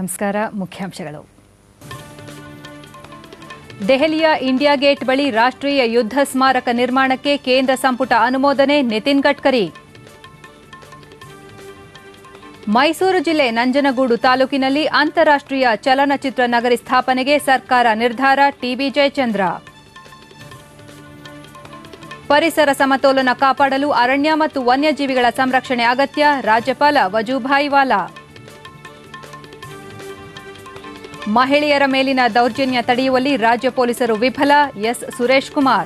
ನಮಸ್ಕಾರ ಮುಖ್ಯಾಂಶಗಳು ದೆಹಲಿಯ ಇಂಡಿಯಾ ಗೇಟ್ ಬಳಿ ರಾಷ್ಟ್ರೀಯ ಯುದ್ಧ ಸ್ಮಾರಕ ನಿರ್ಮಾಣಕ್ಕೆ ಕೇಂದ್ರ ಸಂಪುಟ ಅನುಮೋದನೆ ನಿತಿನ್ ಗಡ್ಕರಿ ಮೈಸೂರು ಜಿಲ್ಲೆ ನಂಜನಗೂಡು ತಾಲೂಕಿನಲ್ಲಿ ಅಂತಾರಾಷ್ಟ್ರೀಯ ಚಲನಚಿತ್ರ ನಗರಿ ಸ್ಥಾಪನೆಗೆ ಸರ್ಕಾರ ನಿರ್ಧಾರ ಟಿಬಿ ಜಯಚಂದ್ರ ಪರಿಸರ ಸಮತೋಲನ ಕಾಪಾಡಲು ಅರಣ್ಯ ಮತ್ತು ವನ್ಯಜೀವಿಗಳ ಸಂರಕ್ಷಣೆ ಅಗತ್ಯ ರಾಜ್ಯಪಾಲ ವಜೂಭಾಯಿ ವಾಲಾ ಮಹಿಳೆಯರ ಮೇಲಿನ ದೌರ್ಜನ್ಯ ತಡೆಯುವಲ್ಲಿ ರಾಜ್ಯ ಪೊಲೀಸರು ವಿಫಲ ಎಸ್ ಸುರೇಶ್ ಕುಮಾರ್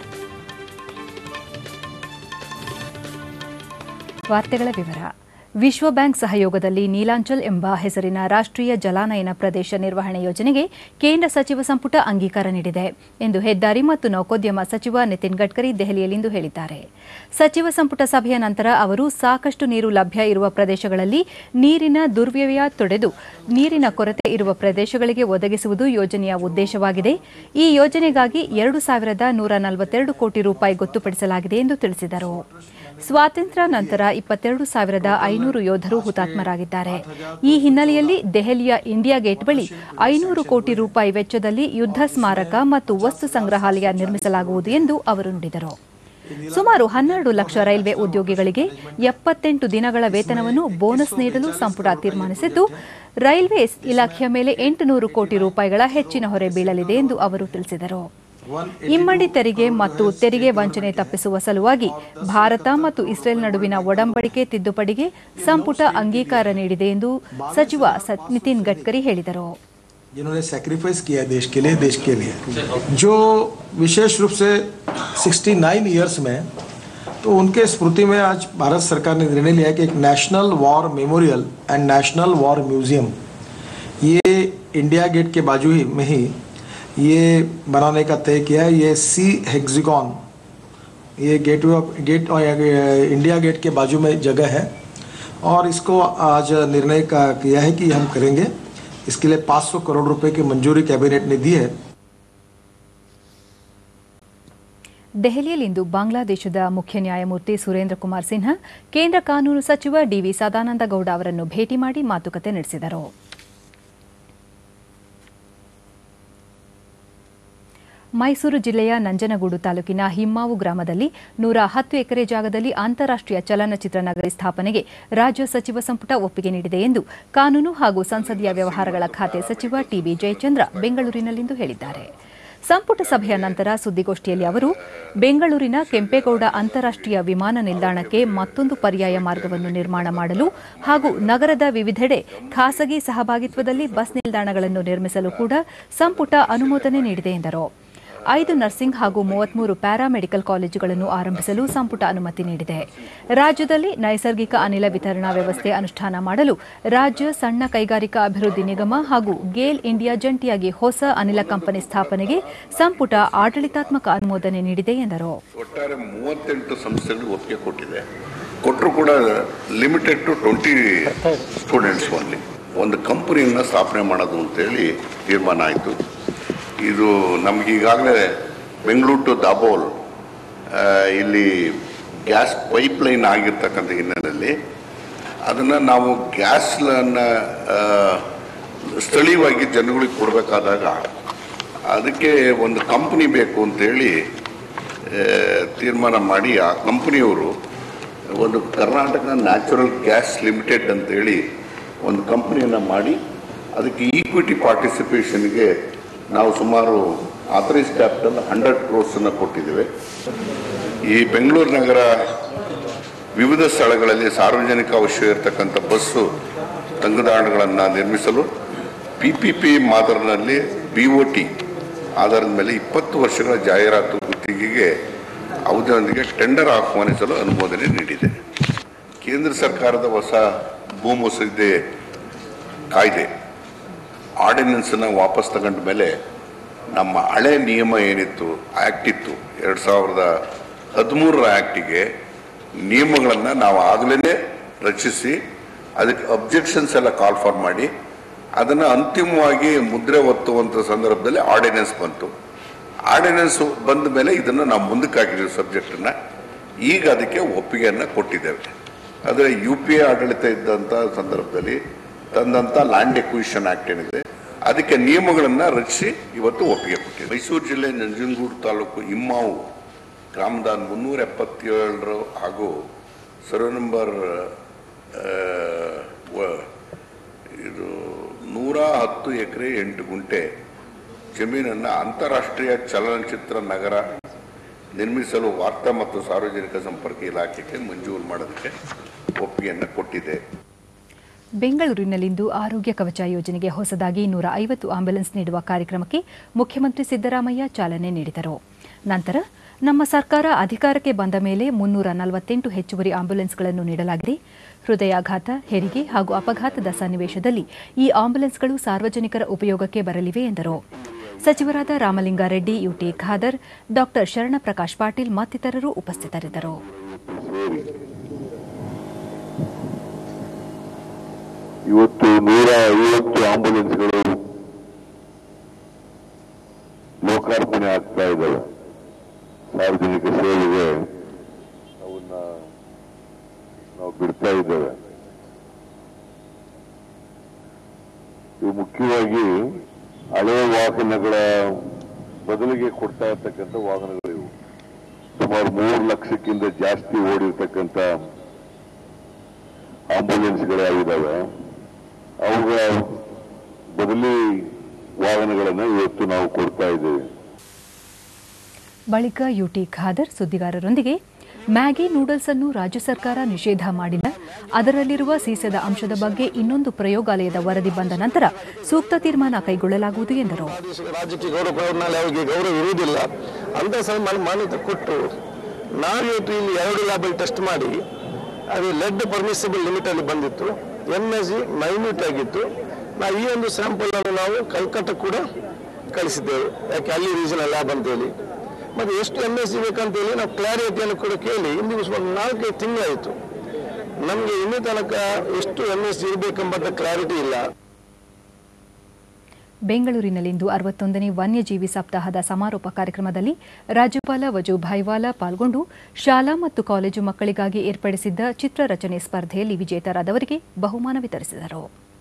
ವಾರ್ತೆಗಳ ವಿವರ ವಿಶ್ವ ಬ್ಯಾಂಕ್ ಸಹಯೋಗದಲ್ಲಿ ನೀಲಾಂಚಲ್ ಎಂಬ ಹೆಸರಿನ ರಾಷ್ಟ್ರೀಯ ಜಲಾನಯನ ಪ್ರದೇಶ ನಿರ್ವಹಣೆ ಯೋಜನೆಗೆ ಕೇಂದ್ರ ಸಚಿವ ಸಂಪುಟ ಅಂಗೀಕಾರ ನೀಡಿದೆ ಎಂದು ಹೆದ್ದಾರಿ ಮತ್ತು ನೌಕೋದ್ಯಮ ಸಚಿವ ನಿತಿನ್ ಗಡ್ಕರಿ ದೆಹಲಿಯಲ್ಲಿಂದು ಹೇಳಿದ್ದಾರೆ ಸಚಿವ ಸಂಪುಟ ಸಭೆಯ ನಂತರ ಅವರು ಸಾಕಷ್ಟು ನೀರು ಲಭ್ಯ ಇರುವ ಪ್ರದೇಶಗಳಲ್ಲಿ ನೀರಿನ ದುರ್ವ್ಯಯ ತೊಡೆದು ನೀರಿನ ಕೊರತೆ ಇರುವ ಪ್ರದೇಶಗಳಿಗೆ ಒದಗಿಸುವುದು ಯೋಜನೆಯ ಉದ್ದೇಶವಾಗಿದೆ ಈ ಯೋಜನೆಗಾಗಿ ಎರಡು ಸಾವಿರದ ನೂರ ನಲವತ್ತೆರಡು ಕೋಟಿ ರೂಪಾಯಿ ಗೊತ್ತುಪಡಿಸಲಾಗಿದೆ ಎಂದು ತಿಳಿಸಿದರು ಸ್ವಾತಂತ್ರ್ಯ ನಂತರ ಇಪ್ಪತ್ತೆರಡು ಸಾವಿರದ ಐನೂರು ಯೋಧರು ಹುತಾತ್ಮರಾಗಿದ್ದಾರೆ ಈ ಹಿನ್ನೆಲೆಯಲ್ಲಿ ದೆಹಲಿಯ ಇಂಡಿಯಾ ಗೇಟ್ ಬಳಿ ಐನೂರು ಕೋಟಿ ರೂಪಾಯಿ ವೆಚ್ಚದಲ್ಲಿ ಯುದ್ಧ ಸ್ಮಾರಕ ಮತ್ತು ವಸ್ತು ಸಂಗ್ರಹಾಲಯ ನಿರ್ಮಿಸಲಾಗುವುದು ಎಂದು ಅವರು ನುಡಿದರು ಸುಮಾರು ಹನ್ನೆರಡು ಲಕ್ಷ ರೈಲ್ವೆ ಉದ್ಯೋಗಿಗಳಿಗೆ ಎಪ್ಪತ್ತೆಂಟು ದಿನಗಳ ವೇತನವನ್ನು ಬೋನಸ್ ನೀಡಲು ಸಂಪುಟ ತೀರ್ಮಾನಿಸಿದ್ದು ರೈಲ್ವೇಸ್ ಇಲಾಖೆಯ ಮೇಲೆ ಎಂಟುನೂರು ಕೋಟಿ ರೂಪಾಯಿಗಳ ಹೆಚ್ಚಿನ ಹೊರೆ ಬೀಳಲಿದೆ ಎಂದು ಅವರು ತಿಳಿಸಿದರು ಇಮ್ಮಡಿ ತೆರಿಗೆ ಮತ್ತು ತೆರಿಗೆ ವಂಚನೆ ತಪ್ಪಿಸುವ ಸಲುವಾಗಿ ಭಾರತ ಮತ್ತು ಇಸ್ರೇಲ್ ನಡುವಿನ ಒಡಂಬಡಿಕೆ ತಿದ್ದುಪಡಿಗೆ ಸಂಪುಟ ಅಂಗೀಕಾರ ನೀಡಿದೆ ಎಂದು ಸಚಿವ ಸತ್- ನಿತಿನ್ ಗಡ್ಕರಿ ಹೇಳಿದರು जिन्होंने सेक्रीफाइस किया है देश के लिए देश के लिए जो विशेष रूप से 69 इयर्स में तो उनके स्मृति में आज भारत सरकार ने निर्णय लिया है कि एक national war memorial and national war museum ये इंडिया गेट के बाजू ही में ही ये बनाने का तय किया है ये सी हेक्सिकॉन ये गेट गेट इंडिया गेट के बाजू में जगह है और इसको आज निर्णय का किया है कि हम करेंगे इसके लिए 500 करोड़ रुपए की मंजूरी कैबिनेट ने दी है ದೆಹಲಿಯಲ್ಲಿಂದು ಬಾಂಗ್ಲಾದೇಶದ ಮುಖ್ಯ ನ್ಯಾಯಮೂರ್ತಿ ಸುರೇಂದ್ರ ಕುಮಾರ್ ಸಿನ್ಹಾ ಕೇಂದ್ರ ಕಾನೂನು ಸಚಿವ ಡಿವಿ ಸದಾನಂದ ಗೌಡ ಅವರನ್ನು ಭೇಟಿ ಮಾಡಿ ಮಾತುಕತೆ ನಡೆಸಿದರು ಮೈಸೂರು ಜಿಲ್ಲೆಯ ನಂಜನಗೂಡು ತಾಲೂಕಿನ ಹಿಮ್ಮಾವು ಗ್ರಾಮದಲ್ಲಿ ನೂರ ಹತ್ತು ಎಕರೆ ಜಾಗದಲ್ಲಿ ಅಂತಾರಾಷ್ಟ್ರೀಯ ಚಲನಚಿತ್ರ ನಗರಿ ಸ್ಥಾಪನೆಗೆ ರಾಜ್ಯ ಸಚಿವ ಸಂಪುಟ ಒಪ್ಪಿಗೆ ನೀಡಿದೆ ಎಂದು ಕಾನೂನು ಹಾಗೂ ಸಂಸದೀಯ ವ್ಯವಹಾರಗಳ ಖಾತೆ ಸಚಿವ ಟಿಬಿ ಜಯಚಂದ್ರ ಬೆಂಗಳೂರಿನಲ್ಲಿಂದು ಹೇಳಿದ್ದಾರೆ ಸಂಪುಟ ಸಭೆಯ ನಂತರ ಸುದ್ದಿಗೋಷ್ಠಿಯಲ್ಲಿ ಅವರು ಬೆಂಗಳೂರಿನ ಕೆಂಪೇಗೌಡ ಅಂತಾರಾಷ್ಟ್ರೀಯ ವಿಮಾನ ನಿಲ್ದಾಣಕ್ಕೆ ಮತ್ತೊಂದು ಪರ್ಯಾಯ ಮಾರ್ಗವನ್ನು ನಿರ್ಮಾಣ ಮಾಡಲು ಹಾಗೂ ನಗರದ ವಿವಿಧೆಡೆ ಖಾಸಗಿ ಸಹಭಾಗಿತ್ವದಲ್ಲಿ ಬಸ್ ನಿಲ್ದಾಣಗಳನ್ನು ನಿರ್ಮಿಸಲು ಕೂಡ ಸಂಪುಟ ಅನುಮೋದನೆ ನೀಡಿದೆ ಎಂದರು ಐದು ನರ್ಸಿಂಗ್ ಹಾಗೂ ಮೂವತ್ಮೂರು ಪ್ಯಾರಾಮೆಡಿಕಲ್ ಕಾಲೇಜುಗಳನ್ನು ಆರಂಭಿಸಲು ಸಂಪುಟ ಅನುಮತಿ ನೀಡಿದೆ ರಾಜ್ಯದಲ್ಲಿ ನೈಸರ್ಗಿಕ ಅನಿಲ ವಿತರಣಾ ವ್ಯವಸ್ಥೆ ಅನುಷ್ಠಾನ ಮಾಡಲು ರಾಜ್ಯ ಸಣ್ಣ ಕೈಗಾರಿಕಾ ಅಭಿವೃದ್ಧಿ ನಿಗಮ ಹಾಗೂ ಗೇಲ್ ಇಂಡಿಯಾ ಜಂಟಿಯಾಗಿ ಹೊಸ ಅನಿಲ ಕಂಪನಿ ಸ್ಥಾಪನೆಗೆ ಸಂಪುಟ ಆಡಳಿತಾತ್ಮಕ ಅನುಮೋದನೆ ನೀಡಿದೆ ಎಂದರು ಒಟ್ಟಾರೆ ಮೂವತ್ತೆಂಟು ಸಂಸ್ಥೆಗಳು ಒಪ್ಪಿಗೆ ಕೊಟ್ಟಿದೆ ಕೊಟ್ಟರು ಕೂಡ limited to twenty students only ಒಂದು ಕಂಪನಿಯನ್ನು ಸ್ಥಾಪನೆ ಮಾಡೋದು ಅಂತೇಳಿ ತೀರ್ಮಾನ ಆಯಿತು ಇದು ನಮ್ಗೆ ಈಗಾಗಲೇ ಬೆಂಗಳೂರು ಟು ದಾಬೋಲ್ ಆ, ಇಲ್ಲಿ ಗ್ಯಾಸ್ ಪೈಪ್ಲೈನ್ ಆಗಿರ್ತಕ್ಕಂಥ ಹಿನ್ನೆಲೆಯಲ್ಲಿ ಅದನ್ನು ನಾವು ಗ್ಯಾಸ್ನ ಸ್ಥಳೀಯವಾಗಿ ಜನಗಳಿಗೆ ಕೊಡಬೇಕಾದಾಗ ಅದಕ್ಕೆ ಒಂದು ಕಂಪ್ನಿ ಬೇಕು ಅಂತೇಳಿ ಆ, ತೀರ್ಮಾನ ಮಾಡಿ ಆ ಕಂಪ್ನಿಯವರು ಒಂದು ಕರ್ನಾಟಕ ನ್ಯಾಚುರಲ್ ಗ್ಯಾಸ್ ಲಿಮಿಟೆಡ್ ಅಂತೇಳಿ ಒಂದು ಕಂಪ್ನಿಯನ್ನು ಮಾಡಿ ಅದಕ್ಕೆ ಈಕ್ವಿಟಿ ಪಾರ್ಟಿಸಿಪೇಷನ್ಗೆ ನಾವು ಸುಮಾರು ಆಥರೈಸ್ ಕ್ಯಾಪಿಟಲ್ ಹಂಡ್ರೆಡ್ ಕ್ರೋರ್ಸನ್ನು ಕೊಟ್ಟಿದ್ದೇವೆ ಈ ಬೆಂಗಳೂರು ನಗರ ವಿವಿಧ ಸ್ಥಳಗಳಲ್ಲಿ ಸಾರ್ವಜನಿಕ ಅವಶ್ಯ ಇರತಕ್ಕಂಥ ಬಸ್ಸು ತಂಗುದಾಣಗಳನ್ನು ನಿರ್ಮಿಸಲು ಪಿ ಪಿ ಪಿ ಮಾದರಿನಲ್ಲಿ ಬಿ ಒ ಟಿ ಆಧಾರದ ಮೇಲೆ ಇಪ್ಪತ್ತು ವರ್ಷಗಳ ಜಾಹೀರಾತು ಗುತ್ತಿಗೆಗೆ ಅವಧಿಯೊಂದಿಗೆ ಟೆಂಡರ್ ಆಹ್ವಾನಿಸಲು ಅನುಮೋದನೆ ನೀಡಿದೆ ಕೇಂದ್ರ ಸರ್ಕಾರದ ಹೊಸ ಭೂ ಮಸೂದೆ ಕಾಯ್ದೆ ಆರ್ಡಿನೆನ್ಸನ್ನು ವಾಪಸ್ ತಗೊಂಡ ಮೇಲೆ ನಮ್ಮ ಹಳೆ ನಿಯಮ ಏನಿತ್ತು ಆ್ಯಕ್ಟ್ ಇತ್ತು ಎರಡು ಸಾವಿರದ ಹದಿಮೂರರ ಆ್ಯಕ್ಟಿಗೆ ನಿಯಮಗಳನ್ನು ನಾವು ಆಗಲೇ ರಚಿಸಿ ಅದಕ್ಕೆ ಅಬ್ಜೆಕ್ಷನ್ಸ್ ಎಲ್ಲ ಕಾಲ್ ಫಾರ್ ಮಾಡಿ ಅದನ್ನು ಅಂತಿಮವಾಗಿ ಮುದ್ರೆ ಒತ್ತುವಂಥ ಸಂದರ್ಭದಲ್ಲಿ ಆರ್ಡಿನೆನ್ಸ್ ಬಂತು ಆರ್ಡಿನೆನ್ಸ್ ಬಂದ ಮೇಲೆ ಇದನ್ನು ನಾವು ಮುಂದಕ್ಕೆ ಹಾಕಿದ್ದೀವಿ ಸಬ್ಜೆಕ್ಟನ್ನು ಈಗ ಅದಕ್ಕೆ ಒಪ್ಪಿಗೆಯನ್ನು ಕೊಟ್ಟಿದ್ದೇವೆ ಆದರೆ ಯು ಪಿ ಎ ಆಡಳಿತ ಇದ್ದಂಥ ಸಂದರ್ಭದಲ್ಲಿ ತಂದಂಥ ಲ್ಯಾಂಡ್ ಎಕ್ವಿಷನ್ ಆಕ್ಟ್ ಏನಿದೆ ಅದಕ್ಕೆ ನಿಯಮಗಳನ್ನು ರಚಿಸಿ ಇವತ್ತು ಒಪ್ಪಿಗೆ ಕೊಟ್ಟಿದೆ ಮೈಸೂರು ಜಿಲ್ಲೆ ನಂಜನಗೂಡು ತಾಲೂಕು ಇಮ್ಮಾವು ಗ್ರಾಮದ ಮುನ್ನೂರ ಎಪ್ಪತ್ತೇಳರು ಹಾಗೂ ಸರ್ವೆ ನಂಬರ್ ಆ, ವ- ಇದು ನೂರ ಹತ್ತು ಎಕರೆ ಎಂಟು ಗುಂಟೆ ಜಮೀನನ್ನು ಅಂತಾರಾಷ್ಟ್ರೀಯ ಚಲನಚಿತ್ರ ನಗರ ನಿರ್ಮಿಸಲು ವಾರ್ತಾ ಮತ್ತು ಸಾರ್ವಜನಿಕ ಸಂಪರ್ಕ ಇಲಾಖೆಗೆ ಮಂಜೂರು ಮಾಡೋದಕ್ಕೆ ಒಪ್ಪಿಗೆಯನ್ನು ಕೊಟ್ಟಿದೆ ಬೆಂಗಳೂರಿನಲ್ಲಿಂದು ಆರೋಗ್ಯ ಕವಚ ಯೋಜನೆಗೆ ಹೊಸದಾಗಿ ನೂರ ಐವತ್ತು ಆಂಬ್ಯುಲೆನ್ಸ್ ನೀಡುವ ಕಾರ್ಯಕ್ರಮಕ್ಕೆ ಮುಖ್ಯಮಂತ್ರಿ ಸಿದ್ದರಾಮಯ್ಯ ಚಾಲನೆ ನೀಡಿದರು ನಂತರ ನಮ್ಮ ಸರ್ಕಾರ ಅಧಿಕಾರಕ್ಕೆ ಬಂದ ಮೇಲೆ ಮುನ್ನೂರ ನಲವತ್ತೆಂಟು ಹೆಚ್ಚುವರಿ ಆಂಬ್ಯುಲೆನ್ಸ್ಗಳನ್ನು ನೀಡಲಾಗಿದೆ ಹೃದಯಾಘಾತ ಹೆರಿಗೆ ಹಾಗೂ ಅಪಘಾತದ ಸನ್ನಿವೇಶದಲ್ಲಿ ಈ ಆಂಬ್ಯುಲೆನ್ಸ್ಗಳು ಸಾರ್ವಜನಿಕರ ಉಪಯೋಗಕ್ಕೆ ಬರಲಿವೆ ಎಂದರು ಸಚಿವರಾದ ರಾಮಲಿಂಗಾರೆಡ್ಡಿ ಯುಟಿ ಖಾದರ್ ಡಾಕ್ಟರ್ ಶರಣಪ್ರಕಾಶ್ ಪಾಟೀಲ್ ಮತ್ತಿತರರು ಉಪಸ್ಥಿತರಿದ್ದರು ಇವತ್ತು ನೂರ ಐವತ್ತು ಆಂಬುಲೆನ್ಸ್ಗಳು ಲೋಕಾರ್ಪಣೆ ಆಗ್ತಾ ಇದ್ದಾವೆ ಸಾರ್ವಜನಿಕ ಸೇವೆಗೆ ಅವನ್ನ ನಾವು ಬಿಡ್ತಾ ಇದ್ದೇವೆ ಇವು ಮುಖ್ಯವಾಗಿ ಹಳೆಯ ವಾಹನಗಳ ಬದಲಿಗೆ ಕೊಡ್ತಾ ಇರ್ತಕ್ಕಂಥ ವಾಹನಗಳಿವು ಸುಮಾರು ಮೂರು ಲಕ್ಷಕ್ಕಿಂತ ಜಾಸ್ತಿ ಓಡಿರ್ತಕ್ಕಂಥ ಆಂಬುಲೆನ್ಸ್ಗಳಾಗಿದ್ದಾವೆ ಅವುಗಳ ಬದಲಿ ವಾಹನಗಳನ್ನು ಇವತ್ತು ನಾವು ಕೊಡ್ತಾ ಇದ್ದೇವೆ ಬಳಿಕ ಯುಟಿ ಖಾದರ್ ಸುದ್ದಿಗಾರರೊಂದಿಗೆ ಮ್ಯಾಗಿ ನೂಡಲ್ಸ್ ಅನ್ನು ರಾಜ್ಯ ಸರ್ಕಾರ ನಿಷೇಧ ಮಾಡಿಲ್ಲ ಅದರಲ್ಲಿರುವ ಸೀಸದ ಅಂಶದ ಬಗ್ಗೆ ಇನ್ನೊಂದು ಪ್ರಯೋಗಾಲಯದ ವರದಿ ಬಂದ ನಂತರ ಸೂಕ್ತ ತೀರ್ಮಾನ ಕೈಗೊಳ್ಳಲಾಗುವುದು ಎಂದರು ರಾಜ್ಯಕ್ಕೆ ಗೌರವ ಕೊಡೋದ್ಮೇಲೆ ಅವರಿಗೆ ಗೌರವ ಇರುವುದಿಲ್ಲ ಅಂತ ಸಹ ಮಾನ್ಯತೆ ಕೊಟ್ಟು ನಾವು ಇವತ್ತು ಇಲ್ಲಿ ಎರಡು ಲ್ಯಾಬಲ್ ಟೆಸ್ಟ್ ಮಾಡಿ ಅದು ಲೆಡ್ ಪರ್ಮಿಸಿಬಲ್ ಲಿಮಿಟ್ ಅಲ್ಲಿ ಬಂದಿತ್ತು ಎನ್ ಎಸ್ ಜಿ ಮೈನ್ಯೂಟ್ ಆಗಿತ್ತು ನಾವು ಈ ಒಂದು ಸ್ಯಾಂಪಲ್ ಅನ್ನು ನಾವು ಕಲ್ಕಟ್ಟ ಕೂಡ ಕಳಿಸಿದ್ದೇವೆ ಯಾಕೆ ಅಲ್ಲಿ ರೀಜನಲ್ ಲ್ಯಾಬ್ ಅಂತೇಳಿ ಮತ್ತೆ ಎಷ್ಟು ಎನ್ ಎಸ್ ಜಿ ಬೇಕಂತೇಳಿ ನಾವು ಕ್ಲಾರಿಟಿಯನ್ನು ಕೂಡ ಕೇಳಿ ಇಂದಿಗೂ ಸುಮಾರು ನಾಲ್ಕೈದು ತಿಂಗಳಾಯಿತು ನಮಗೆ ಇನ್ನೂ ತನಕ ಎಷ್ಟು ಎನ್ ಎಸ್ ಜಿ ಇರಬೇಕೆಂಬಂತ ಕ್ಲಾರಿಟಿ ಇಲ್ಲ ಬೆಂಗಳೂರಿನಲ್ಲಿಂದು ಅರವತ್ತೊಂದನೇ ವನ್ಯಜೀವಿ ಸಪ್ತಾಹದ ಸಮಾರೋಪ ಕಾರ್ಯಕ್ರಮದಲ್ಲಿ ರಾಜ್ಯಪಾಲ ವಜೂಭಾಯ್ ವಾಲಾ ಪಾಲ್ಗೊಂಡು ಶಾಲಾ ಮತ್ತು ಕಾಲೇಜು ಮಕ್ಕಳಿಗಾಗಿ ಏರ್ಪಡಿಸಿದ್ದ ಚಿತ್ರರಚನೆ ಸ್ಪರ್ಧೆಯಲ್ಲಿ ವಿಜೇತರಾದವರಿಗೆ ಬಹುಮಾನ ವಿತರಿಸಿದರು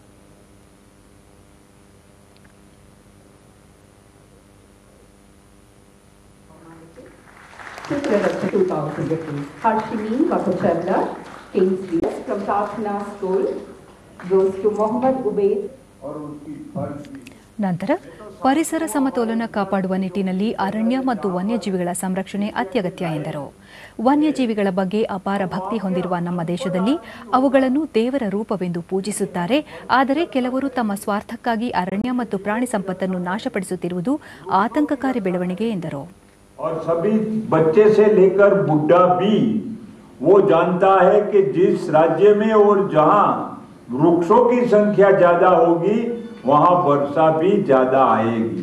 Chitrarachna 2015. Harshini Vakacharla, Kingsley from Tachna School, goes to Mohammad Ubaid ನಂತರ ಪರಿಸರ ಸಮತೋಲನ ಕಾಪಾಡುವ ನಿಟ್ಟಿನಲ್ಲಿ ಅರಣ್ಯ ಮತ್ತು ವನ್ಯಜೀವಿಗಳ ಸಂರಕ್ಷಣೆ ಅತ್ಯಗತ್ಯ ಎಂದರು ವನ್ಯಜೀವಿಗಳ ಬಗ್ಗೆ ಅಪಾರ ಭಕ್ತಿ ಹೊಂದಿರುವ ನಮ್ಮ ದೇಶದಲ್ಲಿ ಅವುಗಳನ್ನು ದೇವರ ರೂಪವೆಂದು ಪೂಜಿಸುತ್ತಾರೆ ಆದರೆ ಕೆಲವರು ತಮ್ಮ ಸ್ವಾರ್ಥಕ್ಕಾಗಿ ಅರಣ್ಯ ಮತ್ತು ಪ್ರಾಣಿ ಸಂಪತ್ತನ್ನು ನಾಶಪಡಿಸುತ್ತಿರುವುದು ಆತಂಕಕಾರಿ ಬೆಳವಣಿಗೆ ಎಂದರು और सभी बच्चे से लेकर बुढ़ा भी वो जानता है कि जिस राज्य में और जहां वृक्षों की संख्या ज्यादा होगी वहां वर्षा भी ज्यादा आएगी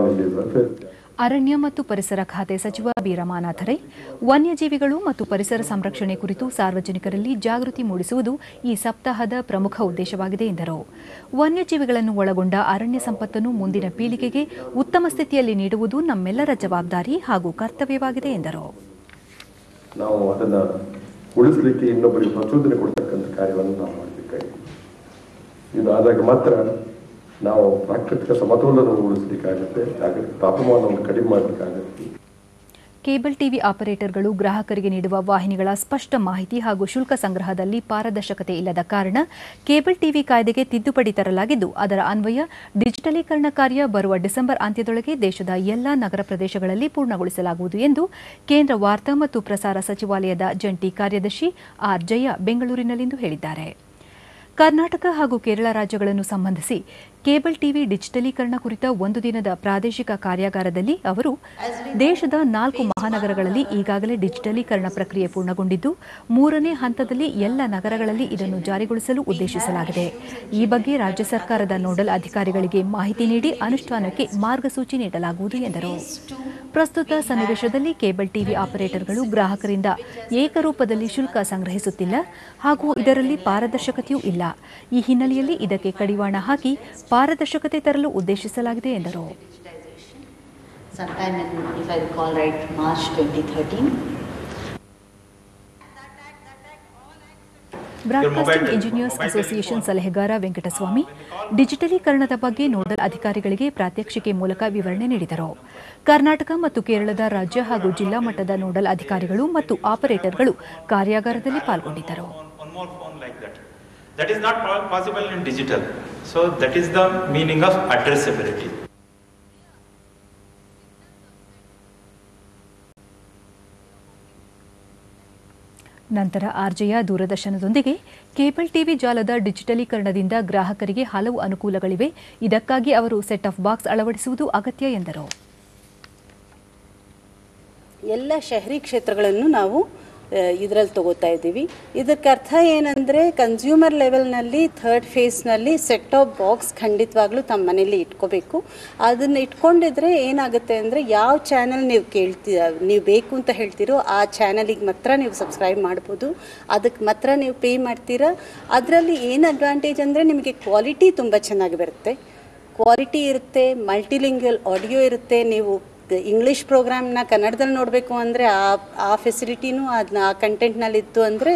ಅರಣ್ಯ ಮತ್ತು ಪರಿಸರ ಖಾತೆ ಸಚಿವ ಬಿ ರಮಾನಾಥ ರೈ ವನ್ಯಜೀವಿಗಳು ಮತ್ತು ಪರಿಸರ ಸಂರಕ್ಷಣೆ ಕುರಿತು ಸಾರ್ವಜನಿಕರಲ್ಲಿ ಜಾಗೃತಿ ಮೂಡಿಸುವುದು ಈ ಸಪ್ತಾಹದ ಪ್ರಮುಖ ಉದ್ದೇಶವಾಗಿದೆ ಎಂದರು ವನ್ಯಜೀವಿಗಳನ್ನು ಒಳಗೊಂಡ ಅರಣ್ಯ ಸಂಪತ್ತನ್ನು ಮುಂದಿನ ಪೀಳಿಗೆಗೆ ಉತ್ತಮ ಸ್ಥಿತಿಯಲ್ಲಿ ನೀಡುವುದು ನಮ್ಮೆಲ್ಲರ ಜವಾಬ್ದಾರಿ ಹಾಗೂ ಕರ್ತವ್ಯವಾಗಿದೆ ಎಂದರು ನಾವು ಅದನ್ನ ಉಳಿಸ್ಲಿಕ್ಕೆ ಇನ್ನೊಬ್ಬರಿಗೆ ಪ್ರಚೋದನೆ ಕೊಡ್ತಕ್ಕಂಥ ಕಾರ್ಯವನ್ನು ನಾವು ಮಾಡಬೇಕಾಗಿದೆ ಇದಾದಾಗ ಮಾತ್ರ ನಾವು ಪ್ರಾಕೃತಿಕ ಸಮತೋಲನವನ್ನು ಉಳಿಸ್ಲಿಕ್ಕಾಗತ್ತೆ ಜಾಗತಿಕ ತಾಪಮಾನವನ್ನು ಕಡಿಮೆ ಮಾಡಲಿಕ್ಕಾಗತ್ತೆ ಕೇಬಲ್ ಟಿವಿ ಆಪರೇಟರ್ಗಳು ಗ್ರಾಹಕರಿಗೆ ನೀಡುವ ವಾಹಿನಿಗಳ ಸ್ಪಷ್ಟ ಮಾಹಿತಿ ಹಾಗೂ ಶುಲ್ಕ ಸಂಗ್ರಹದಲ್ಲಿ ಪಾರದರ್ಶಕತೆ ಇಲ್ಲದ ಕಾರಣ ಕೇಬಲ್ ಟಿವಿ ಕಾಯ್ದೆಗೆ ತಿದ್ದುಪಡಿ ತರಲಾಗಿದ್ದು ಅದರ ಅನ್ವಯ ಡಿಜಿಟಲೀಕರಣ ಕಾರ್ಯ ಬರುವ ಡಿಸೆಂಬರ್ ಅಂತ್ಯದೊಳಗೆ ದೇಶದ ಎಲ್ಲಾ ನಗರ ಪ್ರದೇಶಗಳಲ್ಲಿ ಪೂರ್ಣಗೊಳಿಸಲಾಗುವುದು ಎಂದು ಕೇಂದ್ರ ವಾರ್ತಾ ಮತ್ತು ಪ್ರಸಾರ ಸಚಿವಾಲಯದ ಜಂಟಿ ಕಾರ್ಯದರ್ಶಿ ಆರ್ ಜಯ ಬೆಂಗಳೂರಿನಲ್ಲಿಂದು ಹೇಳಿದ್ದಾರೆ ಕರ್ನಾಟಕ ಹಾಗೂ ಕೇರಳ ರಾಜ್ಯಗಳನ್ನು ಸಂಬಂಧಿಸಿ ಕೇಬಲ್ ಟಿವಿ ಡಿಜಿಟಲೀಕರಣ ಕುರಿತ ಒಂದು ದಿನದ ಪ್ರಾದೇಶಿಕ ಕಾರ್ಯಾಗಾರದಲ್ಲಿ ಅವರು ದೇಶದ ನಾಲ್ಕು ಮಹಾನಗರಗಳಲ್ಲಿ ಈಗಾಗಲೇ ಡಿಜಿಟಲೀಕರಣ ಪ್ರಕ್ರಿಯೆ ಪೂರ್ಣಗೊಂಡಿದ್ದು ಮೂರನೇ ಹಂತದಲ್ಲಿ ಎಲ್ಲ ನಗರಗಳಲ್ಲಿ ಇದನ್ನು ಜಾರಿಗೊಳಿಸಲು ಉದ್ದೇಶಿಸಲಾಗಿದೆ ಈ ಬಗ್ಗೆ ರಾಜ್ಯ ಸರ್ಕಾರದ ನೋಡಲ್ ಅಧಿಕಾರಿಗಳಿಗೆ ಮಾಹಿತಿ ನೀಡಿ ಅನುಷ್ಠಾನಕ್ಕೆ ಮಾರ್ಗಸೂಚಿ ನೀಡಲಾಗುವುದು ಎಂದರು ಪ್ರಸ್ತುತ ಸನ್ನಿವೇಶದಲ್ಲಿ ಕೇಬಲ್ ಟಿವಿ ಆಪರೇಟರ್ಗಳು ಗ್ರಾಹಕರಿಂದ ಏಕರೂಪದಲ್ಲಿ ಶುಲ್ಕ ಸಂಗ್ರಹಿಸುತ್ತಿಲ್ಲ ಹಾಗೂ ಇದರಲ್ಲಿ ಪಾರದರ್ಶಕತೆಯೂ ಇಲ್ಲ ಈ ಹಿನ್ನೆಲೆಯಲ್ಲಿ ಇದಕ್ಕೆ ಕಡಿವಾಣ ಹಾಕಿ ಪಾರದರ್ಶಕತೆ ತರಲು ಉದ್ದೇಶಿಸಲಾಗಿದೆ ಎಂದರು sometime in, if I recall right, March 2013. Broadcasting engineers association ಸಲಹೆಗಾರ ವೆಂಕಟಸ್ವಾಮಿ ಡಿಜಿಟಲೀಕರಣದ ಬಗ್ಗೆ ನೋಡಲ್ ಅಧಿಕಾರಿಗಳಿಗೆ ಪ್ರಾತ್ಯಕ್ಷಿಕೆ ಮೂಲಕ ವಿವರಣೆ ನೀಡಿದರು ಕರ್ನಾಟಕ ಮತ್ತು ಕೇರಳದ ರಾಜ್ಯ ಹಾಗೂ ಜಿಲ್ಲಾ ಮಟ್ಟದ ನೋಡಲ್ ಅಧಿಕಾರಿಗಳು ಮತ್ತು ಆಪರೇಟರ್ಗಳು ಕಾರ್ಯಾಗಾರದಲ್ಲಿ ಪಾಲ್ಗೊಂಡಿದ್ದರು one more phone like that. That is not po- possible in digital. So that is the meaning of addressability. ನಂತರ ಆರ್ಜೆಯ ದೂರದರ್ಶನದೊಂದಿಗೆ ಕೇಬಲ್ ಟಿವಿ ಜಾಲದ ಡಿಜಿಟಲೀಕರಣದಿಂದ ಗ್ರಾಹಕರಿಗೆ ಹಲವು ಅನುಕೂಲಗಳಿವೆ ಇದಕ್ಕಾಗಿ ಅವರು ಸೆಟ್ ಆಫ್ ಬಾಕ್ಸ್ ಅಳವಡಿಸುವುದು ಅಗತ್ಯ ಎಂದರು ಎಲ್ಲ ಶಹರಿ ಕ್ಷೇತ್ರಗಳನ್ನು ನಾವು ಇದರಲ್ಲಿ ತಗೋತಾ ಇದ್ದೀವಿ ಇದಕ್ಕೆ ಅರ್ಥ ಏನಂದರೆ ಕನ್ಸ್ಯೂಮರ್ ಲೆವೆಲ್ನಲ್ಲಿ ಥರ್ಡ್ ಫೇಸ್ನಲ್ಲಿ ಸೆಟ್ ಆಫ್ ಬಾಕ್ಸ್ ಖಂಡಿತವಾಗ್ಲೂ ತಮ್ಮ ಮನೇಲಿ ಇಟ್ಕೋಬೇಕು ಅದನ್ನು ಇಟ್ಕೊಂಡಿದ್ರೆ ಏನಾಗುತ್ತೆ ಅಂದರೆ ಯಾವ ಚಾನಲ್ ನೀವು ಕೇಳ್ತಿ ನೀವು ಬೇಕು ಅಂತ ಹೇಳ್ತೀರೋ ಆ ಚಾನಲಿಗೆ ಮಾತ್ರ ನೀವು ಸಬ್ಸ್ಕ್ರೈಬ್ ಮಾಡ್ಬೋದು ಅದಕ್ಕೆ ಮಾತ್ರ ನೀವು ಪೇ ಮಾಡ್ತೀರಾ ಅದರಲ್ಲಿ ಏನು ಅಡ್ವಾಂಟೇಜ್ ಅಂದರೆ ನಿಮಗೆ ಕ್ವಾಲಿಟಿ ತುಂಬ ಚೆನ್ನಾಗಿ ಬರುತ್ತೆ ಕ್ವಾಲಿಟಿ ಇರುತ್ತೆ ಮಲ್ಟಿಲಿಂಗ್ವಲ್ ಆಡಿಯೋ ಇರುತ್ತೆ ನೀವು ಇಂಗ್ಲೀಷ್ ಪ್ರೋಗ್ರಾಮ್ನ ಕನ್ನಡದಲ್ಲಿ ನೋಡಬೇಕು ಅಂದರೆ ಆ ಆ ಫೆಸಿಲಿಟಿನೂ ಅದನ್ನ ಆ ಕಂಟೆಂಟ್ನಲ್ಲಿ ಇತ್ತು ಅಂದರೆ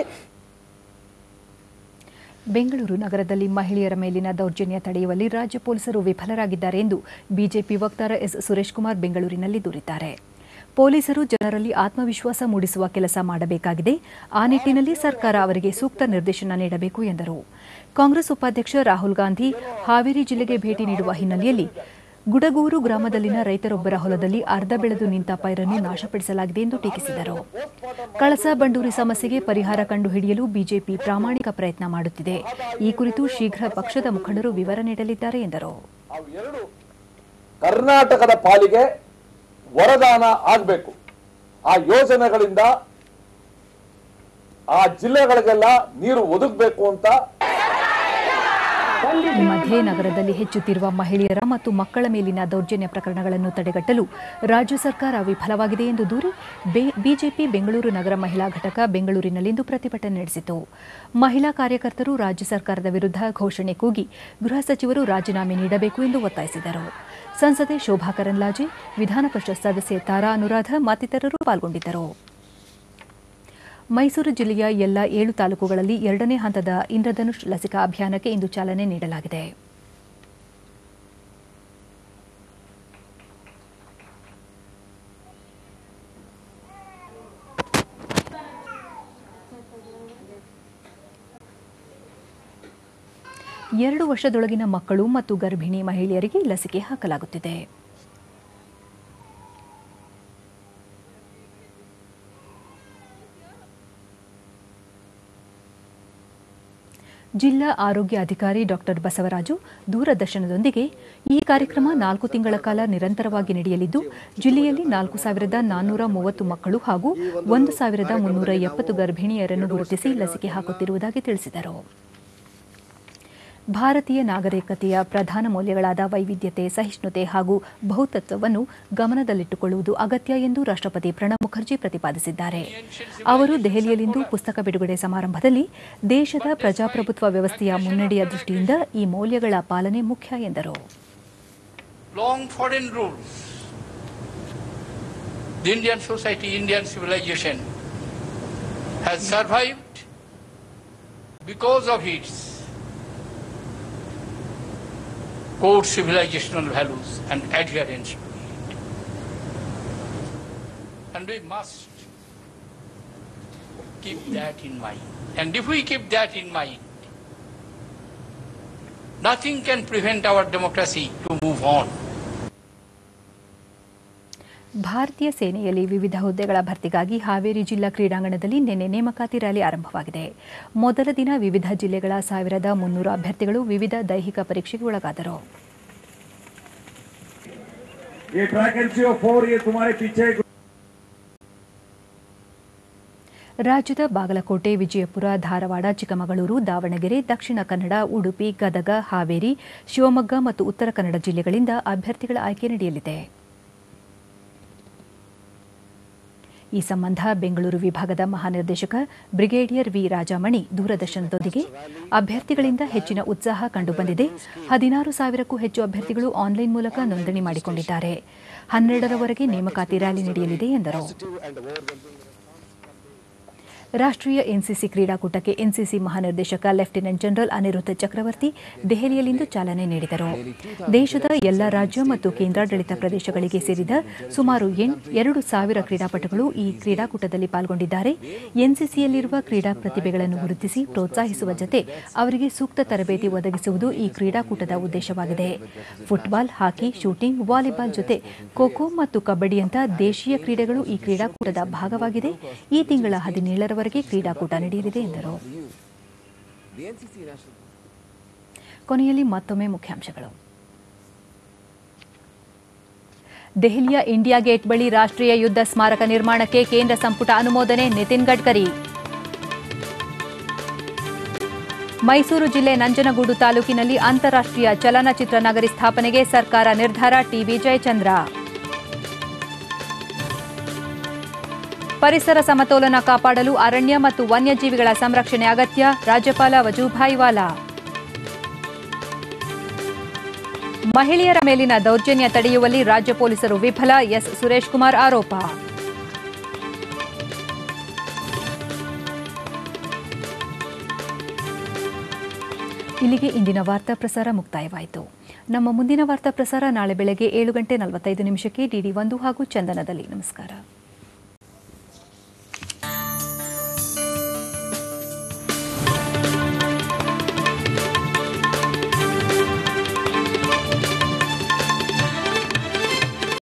ಬೆಂಗಳೂರು ನಗರದಲ್ಲಿ ಮಹಿಳೆಯರ ಮೇಲಿನ ದೌರ್ಜನ್ಯ ತಡೆಯುವಲ್ಲಿ ರಾಜ್ಯ ಪೊಲೀಸರು ವಿಫಲರಾಗಿದ್ದಾರೆ ಎಂದು ಬಿಜೆಪಿ ವಕ್ತಾರ ಎಸ್ ಸುರೇಶ್ ಕುಮಾರ್ ಬೆಂಗಳೂರಿನಲ್ಲಿ ದೂರಿದ್ದಾರೆ ಪೊಲೀಸರು ಜನರಲ್ಲಿ ಆತ್ಮವಿಶ್ವಾಸ ಮೂಡಿಸುವ ಕೆಲಸ ಮಾಡಬೇಕಾಗಿದೆ ಆ ನಿಟ್ಟಿನಲ್ಲಿ ಸರ್ಕಾರ ಅವರಿಗೆ ಸೂಕ್ತ ನಿರ್ದೇಶನ ನೀಡಬೇಕು ಎಂದರು ಕಾಂಗ್ರೆಸ್ ಉಪಾಧ್ಯಕ್ಷ ರಾಹುಲ್ ಗಾಂಧಿ ಹಾವೇರಿ ಜಿಲ್ಲೆಗೆ ಭೇಟಿ ನೀಡುವ ಹಿನ್ನೆಲೆಯಲ್ಲಿ ಗುಡಗೂರು ಗ್ರಾಮದಲ್ಲಿನ ರೈತರೊಬ್ಬರ ಹೊಲದಲ್ಲಿ ಅರ್ಧ ಬೆಳೆದು ನಿಂತ ಪೈರನ್ನು ನಾಶಪಡಿಸಲಾಗಿದೆ ಎಂದು ಟೀಕಿಸಿದರು ಕಳಸಾ ಬಂಡೂರಿ ಸಮಸ್ಯೆಗೆ ಪರಿಹಾರ ಕಂಡುಹಿಡಿಯಲು ಬಿಜೆಪಿ ಪ್ರಾಮಾಣಿಕ ಪ್ರಯತ್ನ ಮಾಡುತ್ತಿದೆ ಈ ಕುರಿತು ಶೀಘ್ರ ಪಕ್ಷದ ಮುಖಂಡರು ವಿವರ ನೀಡಲಿದ್ದಾರೆ ಎಂದರು ಕರ್ನಾಟಕದ ಪಾಲಿಗೆ ವರದಾನ ಆಗಬೇಕು ಆ ಯೋಜನೆಗಳಿಂದ ಆ ಜಿಲ್ಲೆಗಳಿಗೆಲ್ಲ ನೀರು ಒದಗಬೇಕು ಅಂತ ಈ ಮಧ್ಯೆ ನಗರದಲ್ಲಿ ಹೆಚ್ಚುತ್ತಿರುವ ಮಹಿಳೆಯರ ಮತ್ತು ಮಕ್ಕಳ ಮೇಲಿನ ದೌರ್ಜನ್ಯ ಪ್ರಕರಣಗಳನ್ನು ತಡೆಗಟ್ಟಲು ರಾಜ್ಯ ಸರ್ಕಾರ ವಿಫಲವಾಗಿದೆ ಎಂದು ದೂರಿ ಬೆ- ಬಿಜೆಪಿ ಬೆಂಗಳೂರು ನಗರ ಮಹಿಳಾ ಘಟಕ ಬೆಂಗಳೂರಿನಲ್ಲಿಂದು ಪ್ರತಿಭಟನೆ ನಡೆಸಿತು ಮಹಿಳಾ ಕಾರ್ಯಕರ್ತರು ರಾಜ್ಯ ಸರ್ಕಾರದ ವಿರುದ್ಧ ಘೋಷಣೆ ಕೂಗಿ ಗೃಹ ಸಚಿವರು ರಾಜೀನಾಮೆ ನೀಡಬೇಕು ಎಂದು ಒತ್ತಾಯಿಸಿದರು ಸಂಸದೆ ಶೋಭಾ ಕರಂದ್ಲಾಜೆ ವಿಧಾನ ಪರಿಷತ್ ಸದಸ್ಯೆ ತಾರಾ ಅನುರಾಧ ಮತ್ತಿತರರು ಪಾಲ್ಗೊಂಡಿದ್ದರು ಮೈಸೂರು ಜಿಲ್ಲೆಯ ಎಲ್ಲ ಏಳು ತಾಲೂಕುಗಳಲ್ಲಿ ಎರಡನೇ ಹಂತದ ಇಂದ್ರಧನುಷ್ ಲಸಿಕಾ ಅಭಿಯಾನಕ್ಕೆ ಇಂದು ಚಾಲನೆ ನೀಡಲಾಗಿದೆ ಎರಡು ವರ್ಷದೊಳಗಿನ ಮಕ್ಕಳು ಮತ್ತು ಗರ್ಭಿಣಿ ಮಹಿಳೆಯರಿಗೆ ಲಸಿಕೆ ಹಾಕಲಾಗುತ್ತಿದೆ ಜಿಲ್ಲಾ ಆರೋಗ್ಯ ಅಧಿಕಾರಿ ಡಾಕ್ಟರ್ ಬಸವರಾಜು ದೂರದರ್ಶನದೊಂದಿಗೆ ಈ ಕಾರ್ಯಕ್ರಮ ನಾಲ್ಕು ತಿಂಗಳ ಕಾಲ ನಿರಂತರವಾಗಿ ನಡೆಯಲಿದ್ದು ಜಿಲ್ಲೆಯಲ್ಲಿ ನಾಲ್ಕು ಸಾವಿರದ ನಾನ್ನೂರ ಮೂವತ್ತು ಮಕ್ಕಳು ಹಾಗೂ ಒಂದು ಸಾವಿರದ ಮುನ್ನೂರ ಎಪ್ಪತ್ತು ಗರ್ಭಿಣಿಯರನ್ನು ಗುರುತಿಸಿ ಲಸಿಕೆ ಹಾಕುತ್ತಿರುವುದಾಗಿ ತಿಳಿಸಿದರು ಭಾರತೀಯ ನಾಗರಿಕತೆಯ ಪ್ರಧಾನ ಮೌಲ್ಯಗಳಾದ ವೈವಿಧ್ಯತೆ ಸಹಿಷ್ಣುತೆ ಹಾಗೂ ಬಹುತತ್ವವನ್ನು ಗಮನದಲ್ಲಿಟ್ಟುಕೊಳ್ಳುವುದು ಅಗತ್ಯ ಎಂದು ರಾಷ್ಟ್ರಪತಿ ಪ್ರಣಬ್ ಮುಖರ್ಜಿ ಪ್ರತಿಪಾದಿಸಿದ್ದಾರೆ ಅವರು ದೆಹಲಿಯಲ್ಲಿಂದು ಪುಸ್ತಕ ಬಿಡುಗಡೆ ಸಮಾರಂಭದಲ್ಲಿ ದೇಶದ ಪ್ರಜಾಪ್ರಭುತ್ವ ವ್ಯವಸ್ಥೆಯ ಮುನ್ನಡೆಯ ದೃಷ್ಟಿಯಿಂದ ಈ ಮೌಲ್ಯಗಳ ಪಾಲನೆ ಮುಖ್ಯ ಎಂದರು long foreign rule. The Indian society, Indian civilization has survived because of its core civilizational values and adherence. to it. And we must keep that in mind. And if we keep that in mind, nothing can prevent our democracy to move on. ಭಾರತೀಯ ಸೇನೆಯಲ್ಲಿ ವಿವಿಧ ಹುದ್ದೆಗಳ ಭರ್ತಿಗಾಗಿ ಹಾವೇರಿ ಜಿಲ್ಲಾ ಕ್ರೀಡಾಂಗಣದಲ್ಲಿ ನಿನ್ನೆ ನೇಮಕಾತಿ rally ಆರಂಭವಾಗಿದೆ ಮೊದಲ ದಿನ ವಿವಿಧ ಜಿಲ್ಲೆಗಳ ಸಾವಿರದ ಮುನ್ನೂರು ಅಭ್ಯರ್ಥಿಗಳು ವಿವಿಧ ದೈಹಿಕ ಪರೀಕ್ಷೆಗೆ ಒಳಗಾದರು ये वैकेंसी ऑफ फोर ये तुम्हारे पीछे ರಾಜ್ಯದ ಬಾಗಲಕೋಟೆ ವಿಜಯಪುರ ಧಾರವಾಡ ಚಿಕ್ಕಮಗಳೂರು ದಾವಣಗೆರೆ ದಕ್ಷಿಣ ಕನ್ನಡ ಉಡುಪಿ ಗದಗ ಹಾವೇರಿ ಶಿವಮೊಗ್ಗ ಮತ್ತು ಉತ್ತರ ಕನ್ನಡ ಜಿಲ್ಲೆಗಳಿಂದ ಅಭ್ಯರ್ಥಿಗಳ ಆಯ್ಕೆ ನಡೆಯಲಿದೆ ಈ ಸಂಬಂಧ ಬೆಂಗಳೂರು ವಿಭಾಗದ ಮಹಾನಿರ್ದೇಶಕ ಬ್ರಿಗೇಡಿಯರ್ ವಿ ರಾಜಾಮಣಿ ದೂರದರ್ಶನದೊಂದಿಗೆ ಅಭ್ಯರ್ಥಿಗಳಿಂದ ಹೆಚ್ಚಿನ ಉತ್ಸಾಹ ಕಂಡುಬಂದಿದೆ ಹದಿನಾರು ಸಾವಿರಕ್ಕೂ ಹೆಚ್ಚು ಅಭ್ಯರ್ಥಿಗಳು ಆನ್ಲೈನ್ ಮೂಲಕ ನೋಂದಣಿ ಮಾಡಿಕೊಂಡಿದ್ದಾರೆ ಹನ್ನೆರಡರವರೆಗೆ ನೇಮಕಾತಿ ರ್ಯಾಲಿ ನಡೆಯಲಿದೆ ಎಂದರು ರಾಷ್ಟ್ರೀಯ ಎನ್ಸಿಸಿ ಕ್ರೀಡಾಕೂಟಕ್ಕೆ ಎನ್ಸಿಸಿ ಮಹಾನಿರ್ದೇಶಕ ಲೆಫ್ಟಿನೆಂಟ್ ಜನರಲ್ ಅನಿರುದ್ಧ ಚಕ್ರವರ್ತಿ ದೆಹಲಿಯಲ್ಲಿಂದು ಚಾಲನೆ ನೀಡಿದರು ದೇಶದ ಎಲ್ಲ ರಾಜ್ಯ ಮತ್ತು ಕೇಂದ್ರಾಡಳಿತ ಪ್ರದೇಶಗಳಿಗೆ ಸೇರಿದ ಸುಮಾರು ಎನ್- ಎರಡು ಸಾವಿರ ಕ್ರೀಡಾಪಟುಗಳು ಈ ಕ್ರೀಡಾಕೂಟದಲ್ಲಿ ಪಾಲ್ಗೊಂಡಿದ್ದಾರೆ ಎನ್ಸಿಸಿಯಲ್ಲಿರುವ ಕ್ರೀಡಾ ಪ್ರತಿಭೆಗಳನ್ನು ಗುರುತಿಸಿ ಪ್ರೋತ್ಸಾಹಿಸುವ ಜತೆ ಅವರಿಗೆ ಸೂಕ್ತ ತರಬೇತಿ ಒದಗಿಸುವುದು ಈ ಕ್ರೀಡಾಕೂಟದ ಉದ್ದೇಶವಾಗಿದೆ ಫುಟ್ಬಾಲ್ ಹಾಕಿ ಶೂಟಿಂಗ್ ವಾಲಿಬಾಲ್ ಜೊತೆ ಖೋ ಖೋ ಮತ್ತು ಕಬಡ್ಡಿಯಂಥ ದೇಶೀಯ ಕ್ರೀಡೆಗಳು ಈ ಕ್ರೀಡಾಕೂಟದ ಭಾಗವಾಗಿದೆ ಈ ತಿಂಗಳ ಹದಿನೇಳರವರೆಗೆ ಕ್ರೀಡಾಕೂಟ ನಡೆಯಲಿದೆ ಎಂದರು ಕೊನೆಯಲ್ಲಿ ಮತ್ತೊಮ್ಮೆ ಮುಖ್ಯಾಂಶಗಳು ದೆಹಲಿಯ ಇಂಡಿಯಾ ಗೇಟ್ ಬಳಿ ರಾಷ್ಟ್ರೀಯ ಯುದ್ಧ ಸ್ಮಾರಕ ನಿರ್ಮಾಣಕ್ಕೆ ಕೇಂದ್ರ ಸಂಪುಟ ಅನುಮೋದನೆ ನಿತಿನ್ ಗಡ್ಕರಿ ಮೈಸೂರು ಜಿಲ್ಲೆ ನಂಜನಗೂಡು ತಾಲೂಕಿನಲ್ಲಿ ಅಂತಾರಾಷ್ಟ್ರೀಯ ಚಲನಚಿತ್ರ ನಗರಿ ಸ್ಥಾಪನೆಗೆ ಸರ್ಕಾರ ನಿರ್ಧಾರ ಟಿಬಿ ಜಯಚಂದ್ರ ಪರಿಸರ ಸಮತೋಲನ ಕಾಪಾಡಲು ಅರಣ್ಯ ಮತ್ತು ವನ್ಯಜೀವಿಗಳ ಸಂರಕ್ಷಣೆ ಅಗತ್ಯ ರಾಜ್ಯಪಾಲ ವಜೂಭಾಯಿ ವಾಲಾ ಮಹಿಳೆಯರ ಮೇಲಿನ ದೌರ್ಜನ್ಯ ತಡೆಯುವಲ್ಲಿ ರಾಜ್ಯ ಪೊಲೀಸರು ವಿಫಲ ಎಸ್ ಸುರೇಶ್ ಕುಮಾರ್ ಆರೋಪ ಇಲ್ಲಿಗೆ ಇಂದಿನ ವಾರ್ತಾ ಪ್ರಸಾರ ಮುಕ್ತಾಯವಾಯಿತು ನಮ್ಮ ಮುಂದಿನ ವಾರ್ತಾ ಪ್ರಸಾರ ನಾಳೆ ಬೆಳಗ್ಗೆ ಏಳು ಗಂಟೆ ನಲವತ್ತೈದು ನಿಮಿಷಕ್ಕೆ ಡಿಡಿ ಒಂದು ಹಾಗೂ ಚಂದನದಲ್ಲಿ ನಮಸ್ಕಾರ